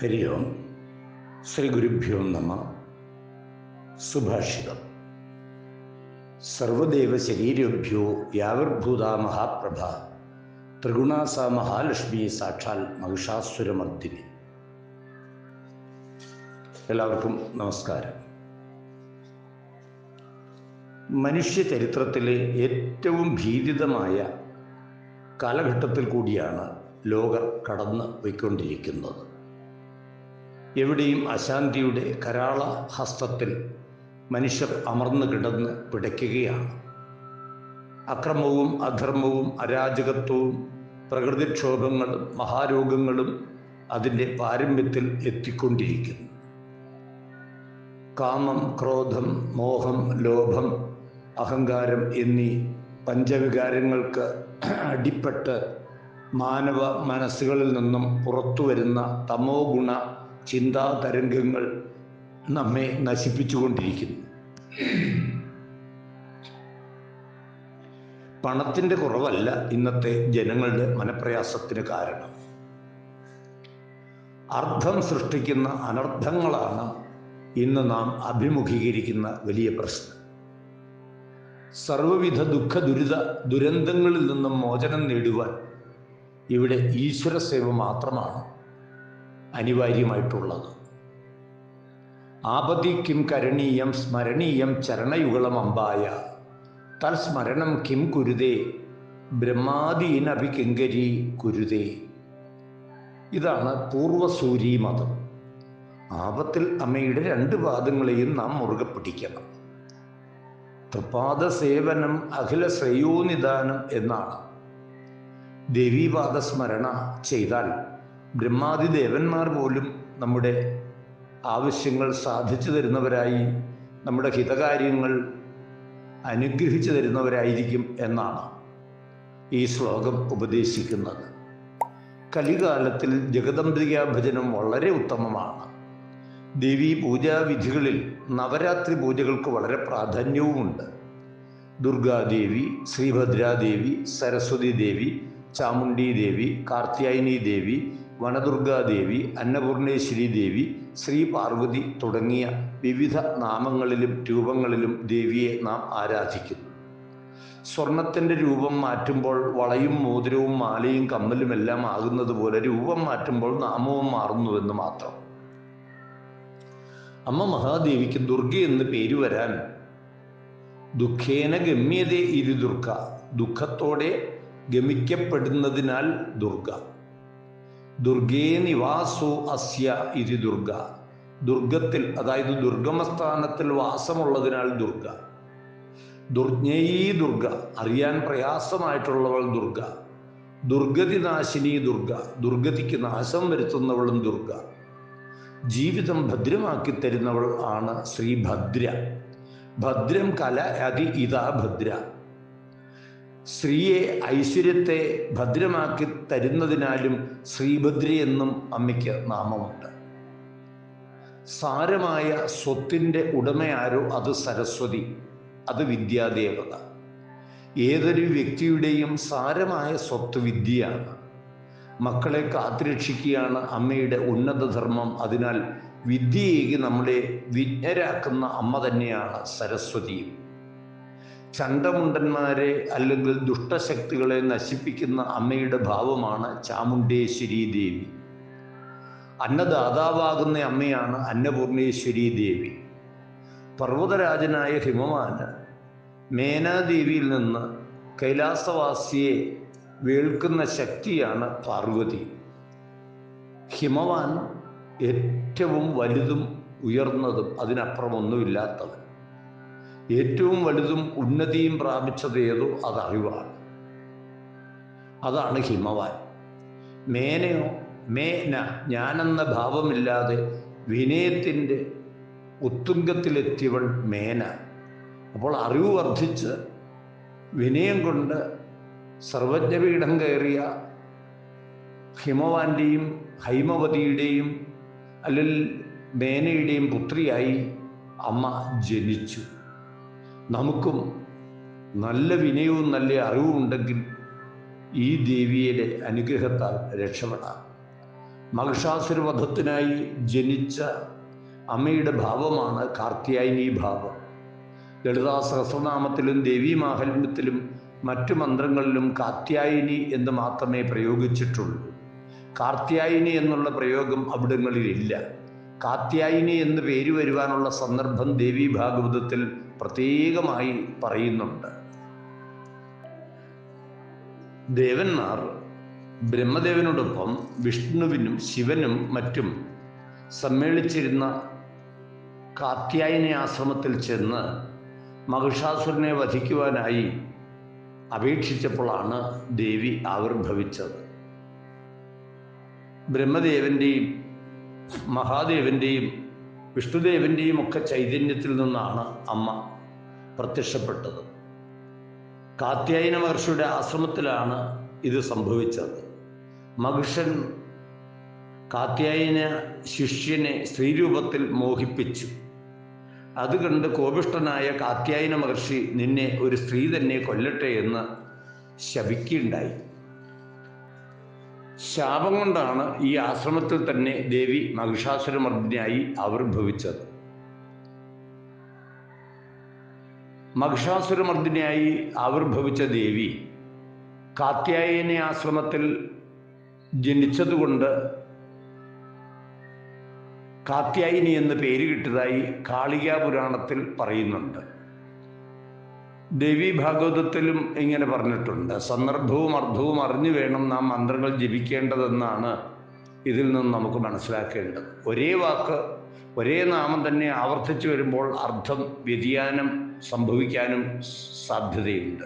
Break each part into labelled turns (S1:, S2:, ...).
S1: ഹരി ഓം ശ്രീ ഗുരുഭ്യോ നമ സുഭാഷിതം സർവദേവ ശരീരഭ്യോ വ്യാവിർഭൂത മഹാപ്രഭ ത്രിഗുണാസ മഹാലക്ഷ്മി സാക്ഷാൽ മഹിഷാസുരമർദ്ദിനി എല്ലാവർക്കും നമസ്കാരം മനുഷ്യ ചരിത്രത്തിലെ ഏറ്റവും ഭീതിതമായ കാലഘട്ടത്തിൽ കൂടിയാണ് ലോകർ കടന്നു പോയിക്കൊണ്ടിരിക്കുന്നത് എവിടെയും അശാന്തിയുടെ കരാള ഹസ്തത്തിൽ മനുഷ്യർ അമർന്നു കിടന്ന് പിടയ്ക്കുകയാണ് അക്രമവും അധർമ്മവും അരാജകത്വവും പ്രകൃതിക്ഷോഭങ്ങളും മഹാരോഗങ്ങളും അതിൻ്റെ പാരമ്യത്തിൽ എത്തിക്കൊണ്ടിരിക്കുന്നു കാമം ക്രോധം മോഹം ലോഭം അഹങ്കാരം എന്നീ പഞ്ചവികാരങ്ങൾക്ക് അടിപ്പെട്ട് മാനവ മനസ്സുകളിൽ നിന്നും പുറത്തു വരുന്ന തമോ ഗുണ ചിന്താ തരംഗങ്ങൾ നമ്മെ നശിപ്പിച്ചുകൊണ്ടിരിക്കുന്നു പണത്തിൻ്റെ കുറവല്ല ഇന്നത്തെ ജനങ്ങളുടെ മനപ്രയാസത്തിന് കാരണം അർത്ഥം സൃഷ്ടിക്കുന്ന അനർത്ഥങ്ങളാണ് ഇന്ന് നാം അഭിമുഖീകരിക്കുന്ന വലിയ പ്രശ്നം സർവവിധ ദുഃഖ ദുരിത ദുരന്തങ്ങളിൽ നിന്നും മോചനം നേടുവാൻ ഇവിടെ ഈശ്വര സേവ മാത്രമാണ് അനിവാര്യമായിട്ടുള്ളത് ആപതി കിം കരണീയം സ്മരണീയം ചരണയുഗളം അമ്പായ തൽസ്മരണം കിം കുരുതേ ബ്രഹ്മാദീനഭി കിങ്കരി കുരുതേ ഇതാണ് പൂർവസൂരി മതം ആപത്തിൽ അമ്മയുടെ രണ്ട് പാദങ്ങളെയും നാം മുറുകെ പിടിക്കണം തൃപാദ സേവനം അഖില ശ്രേയോനിദാനം എന്നാണ് ദേവീപാദ സ്മരണ ചെയ്താൽ ബ്രഹ്മാദി ദേവന്മാർ പോലും നമ്മുടെ ആവശ്യങ്ങൾ സാധിച്ചു തരുന്നവരായി നമ്മുടെ ഹിതകാര്യങ്ങൾ അനുഗ്രഹിച്ചു തരുന്നവരായിരിക്കും എന്നാണ് ഈ ശ്ലോകം ഉപദേശിക്കുന്നത് കലികാലത്തിൽ ജഗദംബിക ഭജനം വളരെ ഉത്തമമാണ് ദേവീ പൂജാവിധികളിൽ നവരാത്രി പൂജകൾക്ക് വളരെ പ്രാധാന്യവുമുണ്ട് ദുർഗാദേവി ശ്രീഭദ്രാദേവി സരസ്വതി ദേവി ചാമുണ്ഡി ദേവി കാർത്യായനി ദേവി വനദുർഗാദേവി അന്നപൂർണേശ്വരി ദേവി ശ്രീ പാർവതി തുടങ്ങിയ വിവിധ നാമങ്ങളിലും രൂപങ്ങളിലും ദേവിയെ നാം ആരാധിക്കുന്നു സ്വർണത്തിൻ്റെ രൂപം മാറ്റുമ്പോൾ വളയും മോതിരവും മാലയും കമ്മലും എല്ലാം ആകുന്നത് പോലെ രൂപം മാറ്റുമ്പോൾ നാമവും മാറുന്നുവെന്ന് മാത്രം അമ്മ മഹാദേവിക്ക് ദുർഗ എന്ന് പേര് വരാൻ ദുഃഖേന ഗമ്യതേ ഇരു ദുർഗ ദുഃഖത്തോടെ ഗമിക്കപ്പെടുന്നതിനാൽ ദുർഗ ദുർഗേ നിവാസോ അസ്യ ഇരു ദുർഗ ദുർഗത്തിൽ അതായത് ദുർഗമസ്ഥാനത്തിൽ വാസമുള്ളതിനാൽ ദുർഗ ദുർജ്ഞയീ ദുർഗ അറിയാൻ പ്രയാസമായിട്ടുള്ളവൾ ദുർഗ ദുർഗതി നാശിനി ദുർഗ ദുർഗതിക്ക് നാശം വരുത്തുന്നവളും ദുർഗ ജീവിതം ഭദ്രമാക്കി തരുന്നവൾ ആണ് ശ്രീഭദ്ര ഭദ്രം കല അതി ഇതാ ഭദ്ര സ്ത്രീയെ ഐശ്വര്യത്തെ ഭദ്രമാക്കി തരുന്നതിനാലും ശ്രീഭദ്ര എന്നും അമ്മയ്ക്ക് നാമമുണ്ട് സാരമായ സ്വത്തിൻ്റെ ഉടമയാരോ അത് സരസ്വതി അത് വിദ്യാദേവത ഏതൊരു വ്യക്തിയുടെയും സാരമായ സ്വത്ത് വിദ്യയാണ് മക്കളെ കാത്തുരക്ഷിക്കുകയാണ് അമ്മയുടെ ഉന്നത ധർമ്മം അതിനാൽ വിദ്യയേക്ക് നമ്മളെ വിജ്ഞരാക്കുന്ന അമ്മ തന്നെയാണ് സരസ്വതിയും ചണ്ടമുണ്ടന്മാരെ അല്ലെങ്കിൽ ദുഷ്ടശക്തികളെ നശിപ്പിക്കുന്ന അമ്മയുടെ ഭാവമാണ് ചാമുണ്ടേശ്വരി ദേവി അന്നദാതാവാകുന്ന അമ്മയാണ് അന്നപൂർണേശ്വരി ദേവി പർവ്വതരാജനായ ഹിമവാന് മേനാദേവിയിൽ നിന്ന് കൈലാസവാസിയെ വേൾക്കുന്ന ശക്തിയാണ് പാർവതി ഹിമവാൻ ഏറ്റവും വലുതും ഉയർന്നതും അതിനപ്പുറമൊന്നുമില്ലാത്തവൻ ഏറ്റവും വലുതും ഉന്നതിയും പ്രാപിച്ചത് ഏതോ അത് അറിവാണ് അതാണ് ഹിമവാൻ മേനയോ മേന ഞാനെന്ന ഭാവമില്ലാതെ വിനയത്തിൻ്റെ ഉത്തുംഗത്തിലെത്തിയവൾ മേന അപ്പോൾ അറിവ് വർദ്ധിച്ച് വിനയം കൊണ്ട് സർവജ്ഞപീഠം കയറിയ ഹിമവാന്റെയും ഹൈമവതിയുടെയും അല്ലെങ്കിൽ മേനയുടെയും പുത്രിയായി അമ്മ ജനിച്ചു നമുക്കും നല്ല വിനയവും നല്ല അറിവും ഉണ്ടെങ്കിൽ ഈ ദേവിയുടെ അനുഗ്രഹത്താൽ രക്ഷപ്പെടാം മഹിഷാസുരവധത്തിനായി ജനിച്ച അമ്മയുടെ ഭാവമാണ് കാർത്യായനി ഭാവം ലളിതാ സഹസ്രനാമത്തിലും ദേവീമാഹാത്മ്യത്തിലും മറ്റു മന്ത്രങ്ങളിലും കാത്യായനി എന്ന് മാത്രമേ പ്രയോഗിച്ചിട്ടുള്ളൂ കാർത്യായനി എന്നുള്ള പ്രയോഗം അവിടങ്ങളിലില്ല കാത്യായനി എന്ന് പേര് വരുവാനുള്ള സന്ദർഭം ദേവി ഭാഗവതത്തിൽ പ്രത്യേകമായി പറയുന്നുണ്ട് ദേവന്മാർ ബ്രഹ്മദേവനോടൊപ്പം വിഷ്ണുവിനും ശിവനും മറ്റും സമ്മേളിച്ചിരുന്ന കാത്യായനി ആശ്രമത്തിൽ ചെന്ന് മഹിഷാസുരനെ വധിക്കുവാനായി അപേക്ഷിച്ചപ്പോഴാണ് ദേവി ആവിർഭവിച്ചത് ബ്രഹ്മദേവൻ്റെയും മഹാദേവൻ്റെയും വിഷ്ണുദേവൻ്റെയും ഒക്കെ ചൈതന്യത്തിൽ നിന്നാണ് അമ്മ പ്രത്യക്ഷപ്പെട്ടത് കാത്യായന മഹർഷിയുടെ ആശ്രമത്തിലാണ് ഇത് സംഭവിച്ചത് മഹിഷൻ കാത്യായന ശിഷ്യനെ സ്ത്രീരൂപത്തിൽ മോഹിപ്പിച്ചു അത് കണ്ട് കോപിഷ്ടനായ കാത്യായന മഹർഷി നിന്നെ ഒരു സ്ത്രീ തന്നെ കൊല്ലട്ടെ എന്ന് ശപിക്കുകയുണ്ടായി ശാപം കൊണ്ടാണ് ഈ ആശ്രമത്തിൽ തന്നെ ദേവി മഹിഷാസുരമർദ്ദിനായി ആവിർഭവിച്ചത് മഹിഷാസുരമർദ്ദിനായി ആവിർഭവിച്ച ദേവി കാത്യായനി ആശ്രമത്തിൽ ജനിച്ചതുകൊണ്ട് കാത്യായിനി എന്ന് പേര് കിട്ടിയതായി കാളികാ പുരാണത്തിൽ പറയുന്നുണ്ട് ദേവി ഭാഗവതത്തിലും ഇങ്ങനെ പറഞ്ഞിട്ടുണ്ട് സന്ദർഭവും അർത്ഥവും അറിഞ്ഞു വേണം നാം മന്ത്രങ്ങൾ ജപിക്കേണ്ടതെന്നാണ് ഇതിൽ നിന്ന് നമുക്ക് മനസ്സിലാക്കേണ്ടത് ഒരേ വാക്ക് ഒരേ നാമം തന്നെ ആവർത്തിച്ചു വരുമ്പോൾ അർത്ഥം വ്യതിയാനം സംഭവിക്കാനും സാധ്യതയുണ്ട്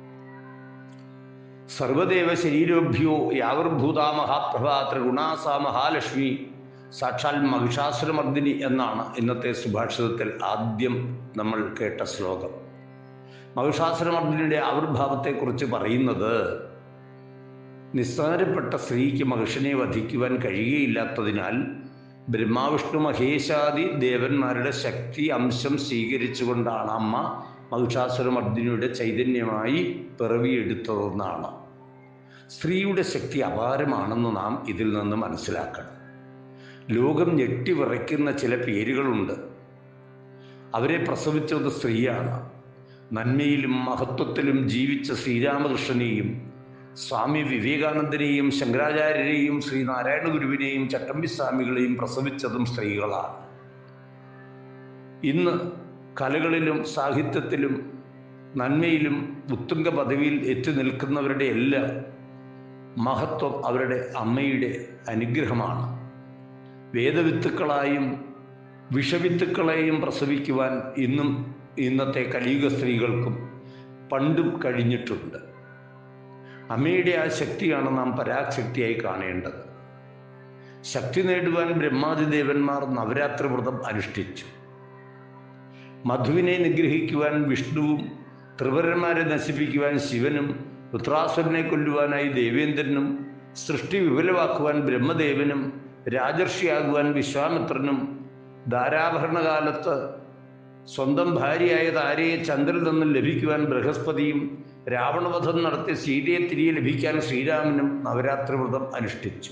S1: സർവദേവ ശരീരോഭ്യോ യാവർഭൂതാ മഹാപ്രഭ ത്രിഗുണാസാ മഹാലക്ഷ്മി സാക്ഷാൽ മഹിഷാസുരമർദ്ദിനി എന്നാണ് ഇന്നത്തെ സുഭാഷിതത്തിൽ ആദ്യം നമ്മൾ കേട്ട ശ്ലോകം മഹിഷാസുരമർദ്ദിനിയുടെ ആവിർഭാവത്തെക്കുറിച്ച് പറയുന്നത് നിസ്സാരപ്പെട്ട സ്ത്രീക്ക് മഹിഷനെ വധിക്കുവാൻ കഴിയുകയില്ലാത്തതിനാൽ ബ്രഹ്മാവിഷ്ണു മഹേശാദി ദേവന്മാരുടെ ശക്തി അംശം സ്വീകരിച്ചുകൊണ്ടാണ് അമ്മ മഹിഷാസുരമർദ്ദിനിയുടെ ചൈതന്യമായി പിറവിയെടുത്തതെന്നാണ് സ്ത്രീയുടെ ശക്തി അപാരമാണെന്ന് നാം ഇതിൽ നിന്ന് മനസ്സിലാക്കണം ലോകം ഞെട്ടിവിറയ്ക്കുന്ന ചില പേരുകളുണ്ട് അവരെ പ്രസവിച്ചത് സ്ത്രീയാണ് നന്മയിലും മഹത്വത്തിലും ജീവിച്ച ശ്രീരാമകൃഷ്ണനെയും സ്വാമി വിവേകാനന്ദനെയും ശങ്കരാചാര്യരെയും ശ്രീനാരായണ ഗുരുവിനെയും ചട്ടമ്പിസ്വാമികളെയും പ്രസവിച്ചതും സ്ത്രീകളാണ് ഇന്ന് കലകളിലും സാഹിത്യത്തിലും നന്മയിലും ഉത്തുംഗ പദവിയിൽ എത്തി നിൽക്കുന്നവരുടെ എല്ലാം മഹത്വം അവരുടെ അമ്മയുടെ അനുഗ്രഹമാണ് വേദവിത്തുക്കളായും വിഷവിത്തുക്കളെയും പ്രസവിക്കുവാൻ ഇന്നും ഇന്നത്തെ കലിയുഗ സ്ത്രീകൾക്കും പണ്ടും കഴിഞ്ഞിട്ടുണ്ട് അമ്മയുടെ ആ ശക്തിയാണ് നാം പരാശക്തിയായി കാണേണ്ടത് ശക്തി നേടുവാൻ ബ്രഹ്മാതിദേവന്മാർ നവരാത്രി വ്രതം അനുഷ്ഠിച്ചു മധുവിനെ നിഗ്രഹിക്കുവാൻ വിഷ്ണുവും ത്രിപുരന്മാരെ നശിപ്പിക്കുവാൻ ശിവനും രുദ്രാസുരനെ കൊല്ലുവാനായി ദേവേന്ദ്രനും സൃഷ്ടി വിപുലമാക്കുവാൻ ബ്രഹ്മദേവനും രാജർഷിയാകുവാൻ വിശ്വാമിത്രനും ധാരാഭരണകാലത്ത് സ്വന്തം ഭാര്യയായ താരയെ ചന്ദ്രനിൽ നിന്നും ലഭിക്കുവാൻ ബൃഹസ്പതിയും രാവണവധം നടത്തി സീതയെ തിരികെ ലഭിക്കാൻ ശ്രീരാമനും നവരാത്രി വ്രതം അനുഷ്ഠിച്ചു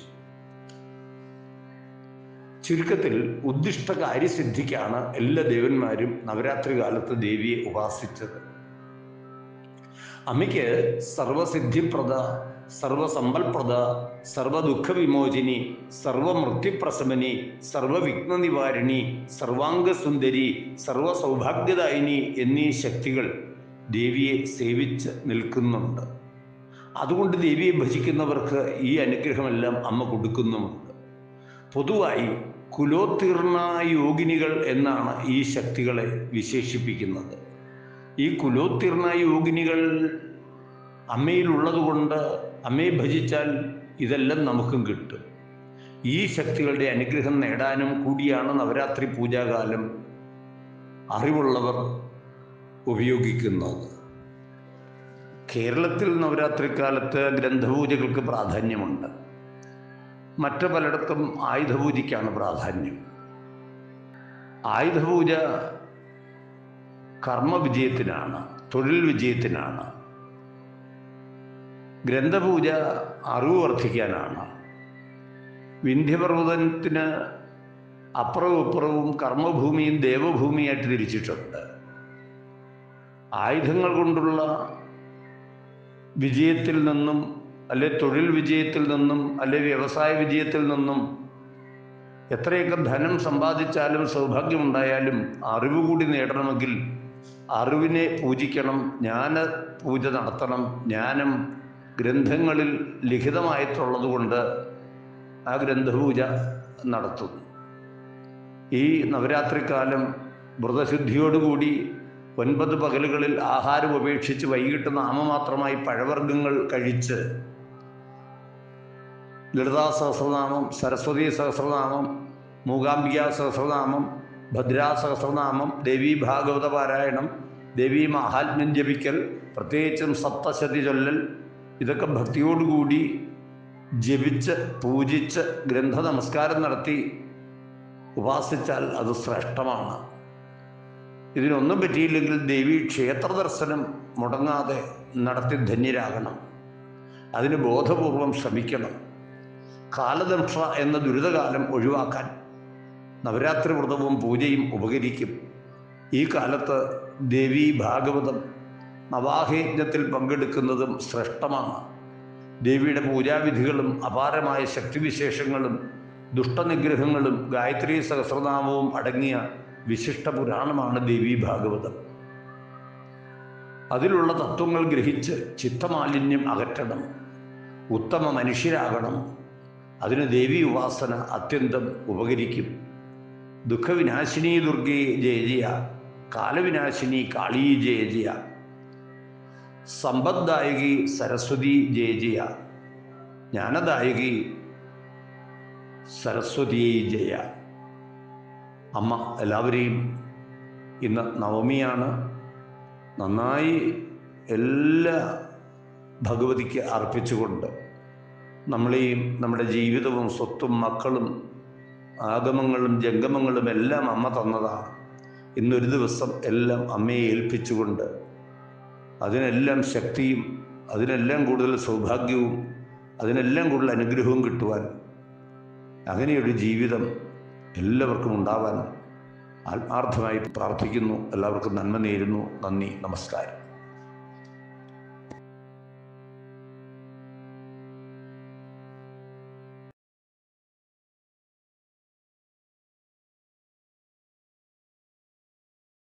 S1: ചുരുക്കത്തിൽ ഉദ്ദിഷ്ട കാര്യസിദ്ധിക്കാണ് എല്ലാ ദേവന്മാരും നവരാത്രി കാലത്ത് ദേവിയെ ഉപാസിച്ചത് അമ്മയ്ക്ക് സർവസിദ്ധിപ്രദ സർവസമ്പൽപ്രദ സർവദുഃഖ വിമോചിനി സർവമൃത്യുപ്രശമനി സർവവിഘ്ന നിവാരിണി സർവാംഗസുന്ദരി സർവസൗഭാഗ്യദായിനി എന്നീ ശക്തികൾ ദേവിയെ സേവിച്ച് നിൽക്കുന്നുണ്ട് അതുകൊണ്ട് ദേവിയെ ഭജിക്കുന്നവർക്ക് ഈ അനുഗ്രഹമെല്ലാം അമ്മ കൊടുക്കുന്നുമുണ്ട് പൊതുവായി കുലോത്തീർണ യോഗിനികൾ എന്നാണ് ഈ ശക്തികളെ വിശേഷിപ്പിക്കുന്നത് ഈ കുലോത്തീർണ യോഗിനികൾ അമ്മയിലുള്ളതുകൊണ്ട് അമ്മയെ ഭജിച്ചാൽ ഇതെല്ലാം നമുക്കും കിട്ടും ഈ ശക്തികളുടെ അനുഗ്രഹം നേടാനും കൂടിയാണ് നവരാത്രി പൂജാകാലം അറിവുള്ളവർ ഉപയോഗിക്കുന്നത് കേരളത്തിൽ നവരാത്രി കാലത്ത് ഗ്രന്ഥപൂജകൾക്ക് പ്രാധാന്യമുണ്ട് മറ്റു പലയിടത്തും ആയുധപൂജയ്ക്കാണ് പ്രാധാന്യം ആയുധപൂജ കർമ്മവിജയത്തിനാണ് തൊഴിൽ വിജയത്തിനാണ് ഗ്രന്ഥപൂജ അറിവ് വർദ്ധിക്കാനാണ് വിന്ധ്യപർവ്വതത്തിന് അപ്പുറവും ഇപ്പുറവും കർമ്മഭൂമിയും ദേവഭൂമിയായിട്ട് തിരിച്ചിട്ടുണ്ട് ആയുധങ്ങൾ കൊണ്ടുള്ള വിജയത്തിൽ നിന്നും അല്ലെ തൊഴിൽ വിജയത്തിൽ നിന്നും അല്ലെ വ്യവസായ വിജയത്തിൽ നിന്നും എത്രയൊക്കെ ധനം സമ്പാദിച്ചാലും സൗഭാഗ്യമുണ്ടായാലും അറിവ് കൂടി നേടണമെങ്കിൽ അറിവിനെ പൂജിക്കണം ജ്ഞാന പൂജ നടത്തണം ജ്ഞാനം ഗ്രന്ഥങ്ങളിൽ ലിഖിതമായിട്ടുള്ളത് കൊണ്ട് ആ ഗ്രന്ഥപൂജ നടത്തുന്നു ഈ നവരാത്രിക്കാലം വ്രതശുദ്ധിയോടുകൂടി ഒൻപത് പകലുകളിൽ ആഹാരം ഉപേക്ഷിച്ച് വൈകിട്ട് നാമമാത്രമായി പഴവർഗ്ഗങ്ങൾ കഴിച്ച് ലളിതാ സഹസ്രനാമം സരസ്വതി സഹസ്രനാമം മൂകാംബിക സഹസ്രനാമം ഭദ്രാ സഹസ്രനാമം ദേവി ഭാഗവത പാരായണം ദേവി മഹാത്മ്യം ജപിക്കൽ പ്രത്യേകിച്ചും സപ്തശതി ചൊല്ലൽ ഇതൊക്കെ ഭക്തിയോടുകൂടി ജപിച്ച് പൂജിച്ച് ഗ്രന്ഥ നമസ്കാരം നടത്തി ഉപാസിച്ചാൽ അത് ശ്രേഷ്ഠമാണ് ഇതിനൊന്നും പറ്റിയില്ലെങ്കിൽ ദേവി ക്ഷേത്ര ദർശനം മുടങ്ങാതെ നടത്തി ധന്യരാകണം അതിന് ബോധപൂർവം ശ്രമിക്കണം കാലദംഷ എന്ന ദുരിതകാലം ഒഴിവാക്കാൻ നവരാത്രി വ്രതവും പൂജയും ഉപകരിക്കും ഈ കാലത്ത് ദേവി ഭാഗവതം നവാഹയജ്ഞത്തിൽ പങ്കെടുക്കുന്നതും ശ്രേഷ്ഠമാണ് ദേവിയുടെ പൂജാവിധികളും അപാരമായ ശക്തിവിശേഷങ്ങളും ദുഷ്ടനിഗ്രഹങ്ങളും ഗായത്രി സഹസ്രനാമവും അടങ്ങിയ വിശിഷ്ട പുരാണമാണ് ദേവി ഭാഗവതം അതിലുള്ള തത്വങ്ങൾ ഗ്രഹിച്ച് ചിത്തമാലിന്യം അകറ്റണം ഉത്തമ മനുഷ്യരാകണം അതിന് ദേവി ഉപാസന അത്യന്തം ഉപകരിക്കും ദുഃഖവിനാശിനി ദുർഗേ ജയ ജയ കാലവിനാശിനി കാളീ ജയ ജയ സമ്പദ്ദായകി സരസ്വതി ജയ ജയ ജ്ഞാനദായകി സരസ്വതി ജയ അമ്മ എല്ലാവരെയും ഇന്ന് നവമിയാണ് നന്നായി എല്ലാ ഭഗവതിക്ക് അർപ്പിച്ചുകൊണ്ട് നമ്മളെയും നമ്മുടെ ജീവിതവും സ്വത്തും മക്കളും ആഗമങ്ങളും ജംഗമങ്ങളും എല്ലാം അമ്മ തന്നതാണ് ഇന്നൊരു ദിവസം എല്ലാം അമ്മയെ ഏൽപ്പിച്ചുകൊണ്ട് അതിനെല്ലാം ശക്തിയും അതിനെല്ലാം കൂടുതൽ സൗഭാഗ്യവും അതിനെല്ലാം കൂടുതൽ അനുഗ്രഹവും കിട്ടുവാൻ അങ്ങനെയൊരു ജീവിതം എല്ലാവർക്കും ഉണ്ടാവാൻ ആത്മാർത്ഥമായി പ്രാർത്ഥിക്കുന്നു എല്ലാവർക്കും നന്മ നേരുന്നു നന്ദി നമസ്കാരം